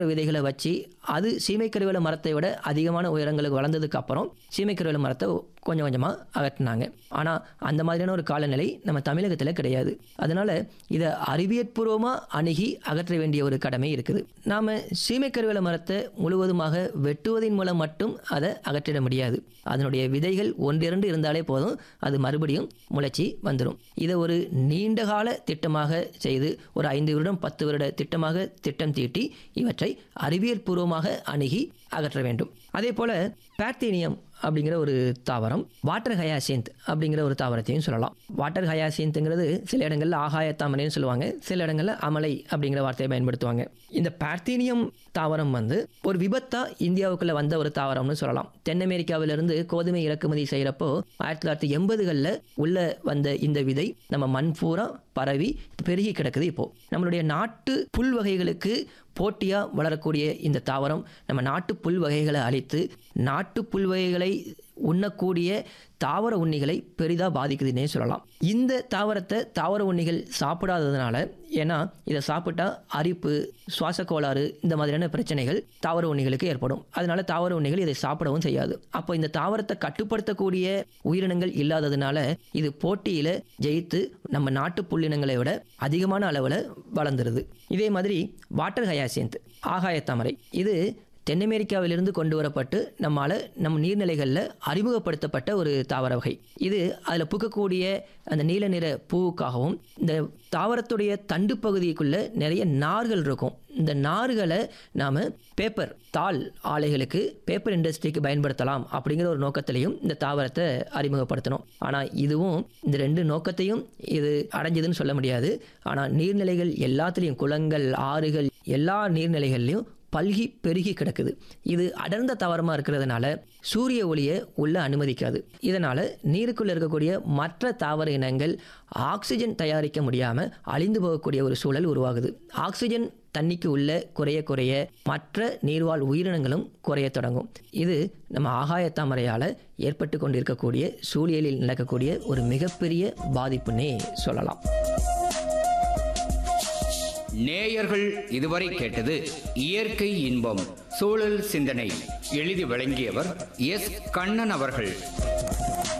விதைகளை வச்சு அது சீமை கருவேல மரத்தை விட அதிகமான உயரங்களுக்கு வளர்ந்ததுக்கு அப்புறம் சீமை கருவேல மரத்தை கொஞ்சம் கொஞ்சமாக அகற்றினாங்க ஆனால் அந்த மாதிரியான ஒரு காலநிலை நம்ம தமிழகத்தில் கிடையாது அதனால இதை அறிவியற்பூர்வமாக அணுகி அகற்ற வேண்டிய ஒரு கடமை இருக்குது நாம் சீமை கருவேல மரத்தை முழுவதுமாக வெட்டுவதன் மூலம் மட்டும் அதை அகற்றிட முடியாது அதனுடைய விதைகள் ஒன்றிரண்டு இருந்தாலே போதும் அது மறுபடியும் முளைச்சி வந்துடும் இதை ஒரு நீண்டகால திட்டமாக செய்து ஒரு ஐந்து வருடம் பத்து வருட திட்டமாக திட்டம் தீட்டி இவற்றை அறிவியல் பூர்வமாக அணுகி அகற்ற வேண்டும் அதே போல பேக்டீனியம் அப்படிங்கிற ஒரு தாவரம் வாட்டர் ஹயாசிந்த் அப்படிங்கிற ஒரு தாவரத்தையும் சொல்லலாம் வாட்டர் ஹயாசிந்த்ங்கிறது சில இடங்களில் ஆகாயத்தாமரைன்னு சொல்லுவாங்க சில இடங்களில் அமலை அப்படிங்கிற வார்த்தையை பயன்படுத்துவாங்க இந்த பேக்டீனியம் தாவரம் வந்து ஒரு விபத்தா இந்தியாவுக்குள்ள வந்த ஒரு தாவரம்னு சொல்லலாம் தென் அமெரிக்காவிலிருந்து கோதுமை இறக்குமதி செய்கிறப்போ ஆயிரத்தி தொள்ளாயிரத்தி எண்பதுகளில் உள்ள வந்த இந்த விதை நம்ம மண் பூரா பரவி பெருகி கிடக்குது இப்போ நம்மளுடைய நாட்டு புல் வகைகளுக்கு போட்டியாக வளரக்கூடிய இந்த தாவரம் நம்ம நாட்டு புல் வகைகளை அழித்து நாட்டு புல் வகைகளை உண்ணக்கூடிய தாவர உண்ணிகளை பெரிதாக பாதிக்குதுன்னே சொல்லலாம் இந்த தாவரத்தை தாவர உண்ணிகள் சாப்பிடாததுனால ஏன்னா இதை சாப்பிட்டா அரிப்பு சுவாச கோளாறு இந்த மாதிரியான பிரச்சனைகள் தாவர உண்ணிகளுக்கு ஏற்படும் அதனால தாவர உண்ணிகள் இதை சாப்பிடவும் செய்யாது அப்போ இந்த தாவரத்தை கட்டுப்படுத்தக்கூடிய உயிரினங்கள் இல்லாததுனால இது போட்டியில் ஜெயித்து நம்ம நாட்டு புல்லினங்களை விட அதிகமான அளவில் வளர்ந்துருது இதே மாதிரி வாட்டர் ஹயாசியந்த் ஆகாயத்தாமரை இது தென் அமெரிக்காவிலிருந்து கொண்டு வரப்பட்டு நம்மால் நம் நீர்நிலைகளில் அறிமுகப்படுத்தப்பட்ட ஒரு தாவர வகை இது அதில் பூக்கக்கூடிய அந்த நீல நிற பூவுக்காகவும் இந்த தாவரத்துடைய தண்டு பகுதிக்குள்ளே நிறைய நார்கள் இருக்கும் இந்த நார்களை நாம் பேப்பர் தாள் ஆலைகளுக்கு பேப்பர் இண்டஸ்ட்ரிக்கு பயன்படுத்தலாம் அப்படிங்கிற ஒரு நோக்கத்திலையும் இந்த தாவரத்தை அறிமுகப்படுத்தணும் ஆனால் இதுவும் இந்த ரெண்டு நோக்கத்தையும் இது அடைஞ்சதுன்னு சொல்ல முடியாது ஆனால் நீர்நிலைகள் எல்லாத்துலேயும் குளங்கள் ஆறுகள் எல்லா நீர்நிலைகள்லையும் பல்கி பெருகி கிடக்குது இது அடர்ந்த தாவரமாக இருக்கிறதுனால சூரிய ஒளியை உள்ள அனுமதிக்காது இதனால் நீருக்குள்ளே இருக்கக்கூடிய மற்ற தாவர இனங்கள் ஆக்சிஜன் தயாரிக்க முடியாமல் அழிந்து போகக்கூடிய ஒரு சூழல் உருவாகுது ஆக்சிஜன் தண்ணிக்கு உள்ள குறைய குறைய மற்ற நீர்வாழ் உயிரினங்களும் குறைய தொடங்கும் இது நம்ம ஆகாயத்தாமரையால் ஏற்பட்டு கொண்டிருக்கக்கூடிய சூழியலில் நடக்கக்கூடிய ஒரு மிகப்பெரிய பாதிப்புன்னே சொல்லலாம் நேயர்கள் இதுவரை கேட்டது இயற்கை இன்பம் சூழல் சிந்தனை எழுதி வழங்கியவர் எஸ் கண்ணன் அவர்கள்